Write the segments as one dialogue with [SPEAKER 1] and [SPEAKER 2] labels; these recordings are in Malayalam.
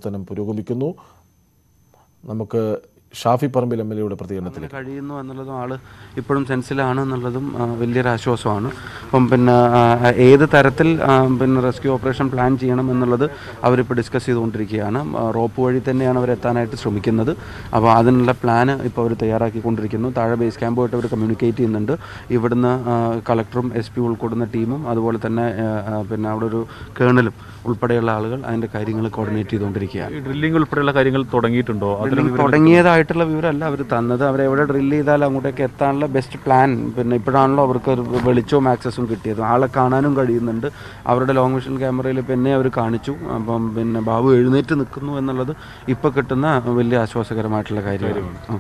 [SPEAKER 1] പ്രവർത്തനം പുരോഗമിക്കുന്നു നമുക്ക് ഷാഫി പറമ്പിൽ എം എൽ എയുടെ പ്രതികരണത്തിലേക്ക്
[SPEAKER 2] അങ്ങനെ കഴിയുന്നു എന്നുള്ളതും ആള് ഇപ്പോഴും സെൻസിലാണ് എന്നുള്ളതും ആ, വലിയൊരു ആശ്വാസമാണ് അപ്പം പിന്നെ ആ, ഏത് തരത്തിൽ ആ, പിന്നെ റെസ്ക്യൂ ഓപ്പറേഷൻ പ്ലാൻ ചെയ്യണം എന്നുള്ളത് അവരിപ്പോൾ ഡിസ്കസ് ചെയ്തുകൊണ്ടിരിക്കുകയാണ് ആ, റോപ്പ് വഴി തന്നെയാണ് അവർ എത്താനായിട്ട് ശ്രമിക്കുന്നത് അപ്പോൾ അതിനുള്ള പ്ലാന് ഇപ്പോൾ അവർ തയ്യാറാക്കിക്കൊണ്ടിരിക്കുന്നു താഴെ ബേസ് ക്യാമ്പുമായിട്ട് അവർ കമ്മ്യൂണിക്കേറ്റ് ചെയ്യുന്നുണ്ട് ഇവിടുന്ന് ആ, കളക്ടറും എസ് പി ഉൾക്കൊള്ളുന്ന ടീമും അതുപോലെ തന്നെ ആ, ആ, പിന്നെ അവിടെ ഒരു കേണലും ഉൾപ്പെടെയുള്ള ആളുകൾ അതിൻ്റെ കാര്യങ്ങൾ കോർഡിനേറ്റ് ചെയ്തുകൊണ്ടിരിക്കുകയാണ്
[SPEAKER 3] ഈ ഡ്രില്ലിംഗ് ഉൾപ്പെടെയുള്ള കാര്യങ്ങൾ തുടങ്ങിയിട്ടുണ്ടോ അത്തരം
[SPEAKER 2] ഡ്രില്ലിംഗ് തുടങ്ങിയതായിട്ടുള്ള വിവരമല്ല അവർ തന്നത് അവർ എവിടെ ഡ്രില്ല് ചെയ്താൽ അങ്ങോട്ടേക്ക് എത്താനുള്ള ബെസ്റ്റ് പ്ലാൻ പിന്നെ ഇപ്പോഴാണല്ലോ അവർക്ക് ഒരു വെളിച്ചവും ആക്സസും കിട്ടിയത് ആളെ കാണാനും കഴിയുന്നുണ്ട് അവരുടെ ലോങ് വിഷൻ ക്യാമറയിൽ പിന്നെ അവർ കാണിച്ചു അപ്പം പിന്നെ ബാബു എഴുന്നേറ്റ് നിൽക്കുന്നു എന്നുള്ളത് ഇപ്പോൾ കിട്ടുന്ന വലിയ ആശ്വാസകരമായിട്ടുള്ള കാര്യമാണ് ആ.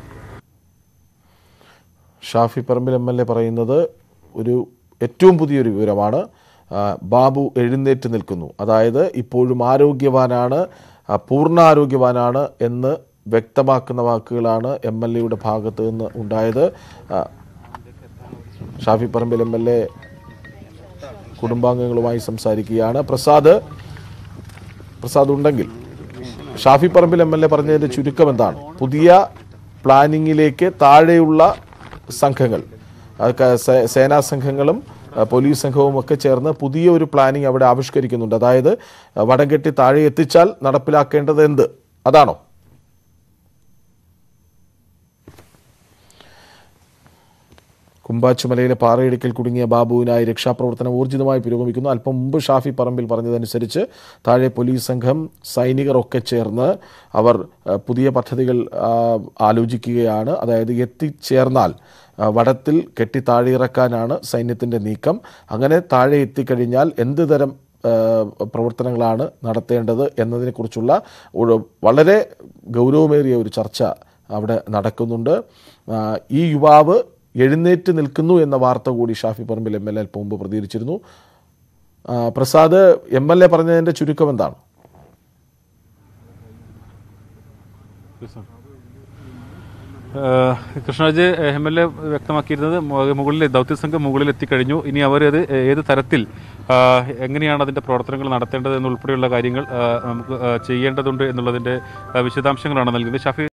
[SPEAKER 1] Shafi Parambil M L A പറയുന്നത് ഒരു ഏറ്റവും പുതിയൊരു വിവരമാണ് ആ, ബാബു എഴുന്നേറ്റ് നിൽക്കുന്നു അതായത് ഇപ്പോഴും ആരോഗ്യവാനാണ് ആ, പൂർണ്ണ ആരോഗ്യവാനാണ് എന്ന് വ്യക്തമാക്കുന്ന വാക്കുകളാണ് എം എൽ എയുടെ ഭാഗത്ത് നിന്ന് ഉണ്ടായത് ആ, Shafi Parambil M L A കുടുംബാംഗങ്ങളുമായി സംസാരിക്കുകയാണ് പ്രസാദ് പ്രസാദ് ഉണ്ടെങ്കിൽ Shafi Parambil M L A പറഞ്ഞതിൻ്റെ ചുരുക്കം എന്താണ് പുതിയ പ്ലാനിങ്ങിലേക്ക് താഴെയുള്ള സംഘങ്ങൾ അത് ക- സേ- സേനാ സംഘങ്ങളും ആ, പോലീസ് സംഘവും ഒക്കെ ചേർന്ന് പുതിയ ഒരു പ്ലാനിങ് അവിടെ ആവിഷ്കരിക്കുന്നുണ്ട് അതായത് ആ, വടംകെട്ടി താഴെ എത്തിച്ചാൽ നടപ്പിലാക്കേണ്ടത് എന്ത് അതാണോ കുമ്പാച്ചുമലയിലെ പാറയിടുക്കിൽ കുടുങ്ങിയ ബാബുവിനായി രക്ഷാപ്രവർത്തനം ഊർജിതമായി പുരോഗമിക്കുന്നു അല്പം മുമ്പ് ഷാഫി പറമ്പിൽ പറഞ്ഞതനുസരിച്ച് താഴെ പോലീസ് സംഘം സൈനികർ ഒക്കെ ചേർന്ന് അവർ ആ, പുതിയ പദ്ധതികൾ ആ, ആലോചിക്കുകയാണ് അതായത് എത്തിച്ചേർന്നാൽ ആ, വടത്തിൽ കെട്ടി താഴെ ഇറക്കാനാണ് സൈന്യത്തിൻ്റെ നീക്കം അങ്ങനെ താഴെ എത്തിക്കഴിഞ്ഞാൽ എന്ത് തരം ആ, പ്രവർത്തനങ്ങളാണ് നടത്തേണ്ടത് എന്നതിനെക്കുറിച്ചുള്ള ഒരു വളരെ ഗൗരവമേറിയ ഒരു ചർച്ച അവിടെ നടക്കുന്നുണ്ട് ആ, ഈ യുവാവ് എഴുന്നേറ്റ് നിൽക്കുന്നു എന്ന വാർത്ത കൂടി Shafi Parambil M L A അല്പം മുമ്പ് പ്രതികരിച്ചിരുന്നു ആ, പ്രസാദ് എം എൽ എ പറഞ്ഞതിൻ്റെ ചുരുക്കം എന്താണ്
[SPEAKER 3] ഏഹ് കൃഷ്ണരാജ് എം എൽ എ വ്യക്തമാക്കിയിരുന്നത് മു- മുകളിൽ ദൗത്യസംഘം മുകളിൽ എത്തിക്കഴിഞ്ഞു ഇനി അവരത് ഏത് തരത്തിൽ ആഹ് എങ്ങനെയാണ് അതിൻ്റെ പ്രവർത്തനങ്ങൾ നടത്തേണ്ടത് എന്നുൾപ്പെടെയുള്ള കാര്യങ്ങൾ ആഹ് നമുക്ക് ആഹ് ചെയ്യേണ്ടതുണ്ട് എന്നുള്ളതിൻ്റെ ആഹ് വിശദാംശങ്ങളാണ് നൽകുന്നത് ഷാഫി